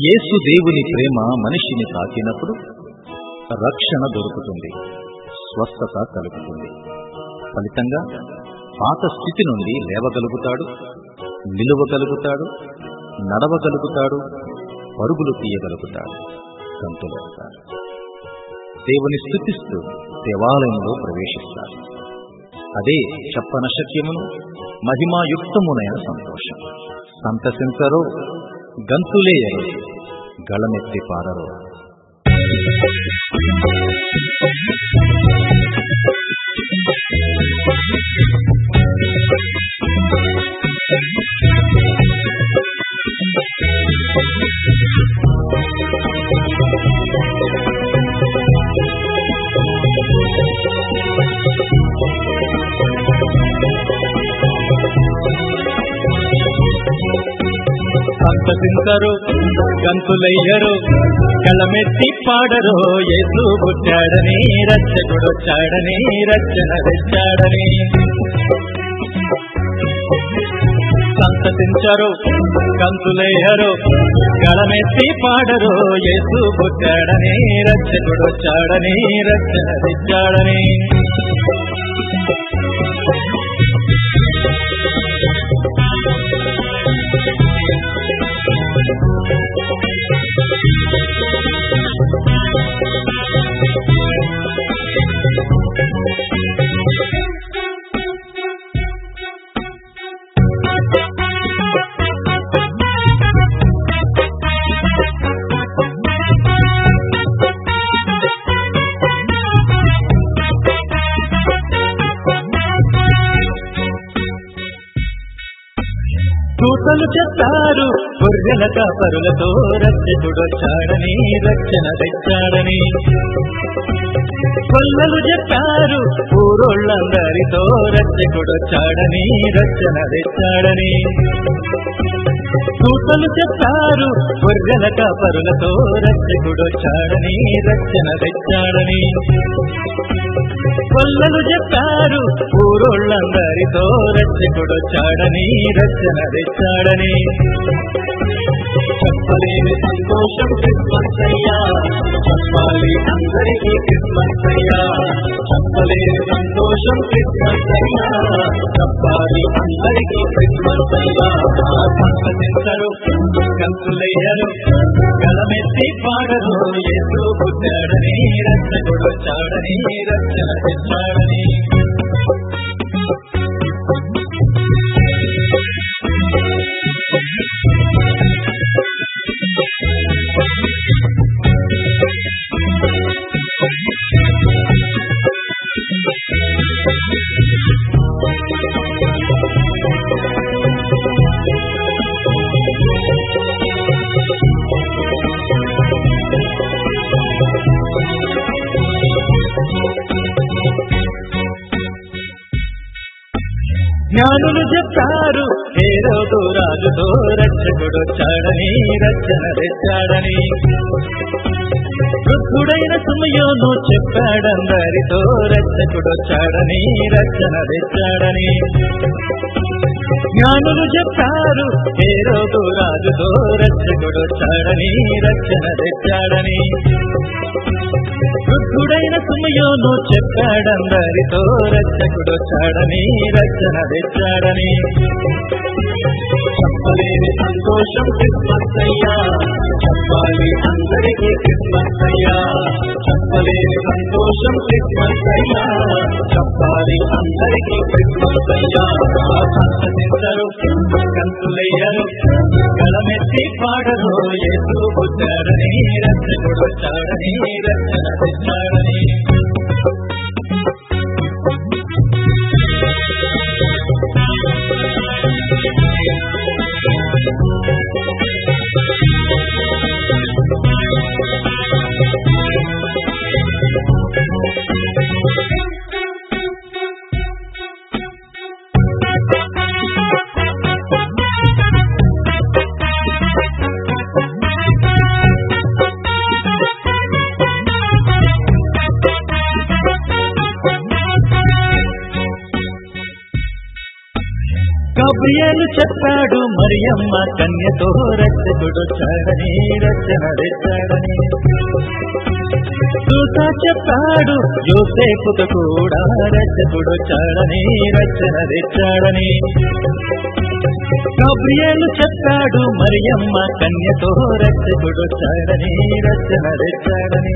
యేసు దేవుని ప్రేమ మనిషిని తాకినప్పుడు రక్షణ దొరుకుతుంది స్వస్థత కలుగుతుంది ఫలితంగా పాత స్థితి నుండి లేవగలుగుతాడు నిలువగలుగుతాడు నడవగలుగుతాడు పరుగులు తీయగలుగుతాడు గంతులేస్తాడు దేవుని స్థుతిస్తూ దేవాలయంలో ప్రవేశిస్తాడు అదే చెప్పన శక్యమును మహిమాయుక్తమునైన సంతోషం సంతసించరో గంతులేయరో గళమెత్తి పాడరో సంతసించరు గంతులయ్యరు కళమెత్తి పాడరు యేసు పుట్టాడని రచ్చకుడొచ్చాడని రచ్చన తెచ్చాడని సంతసించరు గంతులయ్యరు గళమెత్తి పాడరు యేసు పుట్టాడని రచ్చకుడొచ్చాడని రచ్చన తెచ్చాడని దూతలు చెప్తారు గొర్రెల కాపరులతో రక్షకుడొచ్చాడని రక్షణ తెచ్చాడని కొల్లలు చెప్పారు ఊరోళ్ళందరితో రక్షకుడొచ్చాడని రక్షణ తెచ్చాడని దూతలు చెప్పారు గొర్రెల కాపరులతో రక్షకుడొచ్చాడని రక్షణ తెచ్చాడని కొల్లలు చెప్పారు ఊరోళ్ళందరితో రక్షకుడొచ్చాడని రక్షణ తెచ్చాడని చెప్పలేని సంతోషం క్రిస్మస్ అయ్యా చెప్పాలి అందరికీ క్రిస్మస్ అయ్యా చెప్పలేని సంతోషం క్రిస్మస్ అయ్యా చెప్పాలి అందరికీ క్రిస్మస్ అయ్యా సంతసించరు కంతులయ్యరు గలమెత్తి పాడరు యేసు పుట్టాడని రక్షకుడొచ్చాడని రక్షణ తెచ్చాడని జ్ఞానులు చెప్తారు ఏ రోజు రాజుతో రక్షకుడొచ్చాడని రక్షణ తెచ్చాడని వృద్ధుడైన సుమయోను చెప్పాడందరితో రక్షకుడొచ్చాడని రక్షణ తెచ్చాడని జ్ఞానులు చెప్తారు ఏ రోజు రాజుతో రక్షకుడొచ్చాడని రక్షణ తెచ్చాడని వృద్ధుడైన సుమయోను చెప్పాడందరితో రక్షకుడొచ్చాడని రక్షణ తెచ్చాడని చెప్పలేని సంతోషం క్రిస్మస్ అయ్యా చెప్పాలి అందరికీ క్రిస్మస్ అయ్యా చెప్పలేని సంతోషం క్రిస్మస్ అయ్యా చెప్పాలి అందరికీ క్రిస్మస్ అయ్యా సంతసించరు కంతులయ్యరు గలమెత్తి పాడరు యేసు పుట్టాడని రక్షకుడొచ్చాడని రక్షణ తెచ్చాడని గబ్రియేలు చెప్పాడు మరియమ్మ కన్యతో రక్షకుడు చాడని రచన రెచ్చాడని దూత చెప్పాడు యోసేపుతో కూడా రక్షకుడు చాడని రచన రెచ్చాడని గబ్రియేలు చెప్పాడు మరియమ్మ కన్యతో రక్షకుడు చాడని రచన రెచ్చాడని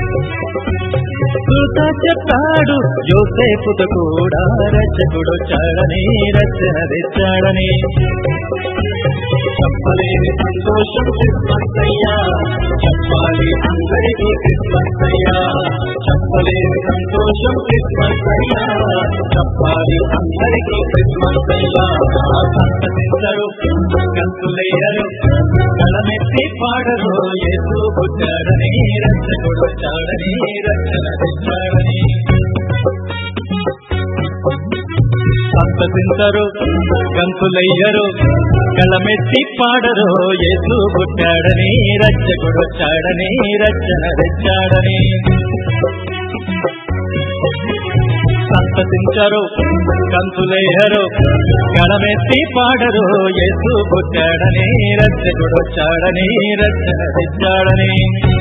దూత చెప్పాడు యోసేపుతో కూడా రక్షకుడు చాడని రచన రెచ్చాడని చెప్పలేని సంతోషం క్రిస్మస్ అయ్యా చెప్పాలి అందరికీ క్రిస్మస్ అయ్యా చెప్పలేని సంతోషం క్రిస్మస్ అయ్యా చెప్పాలి అందరికీ క్రిస్మస్ అయ్యా సంతతించరు గంతులయ్యరు గళమెత్తి పాడరు యేసు పుట్టాడని రక్షకుడు వచ్చాడని రక్షణ తెచ్చాడని సంతసించరు గంతులయ్యరు కలమెత్తి పాడరు యేసు పుట్టాడని రక్షకుడు వచ్చాడని రక్షణ తెచ్చాడని సంతసించరు గంతులయ్యరు కలమెత్తి పాడరు యేసు పుట్టాడని రక్షకుడు వచ్చాడని రక్షణ తెచ్చాడని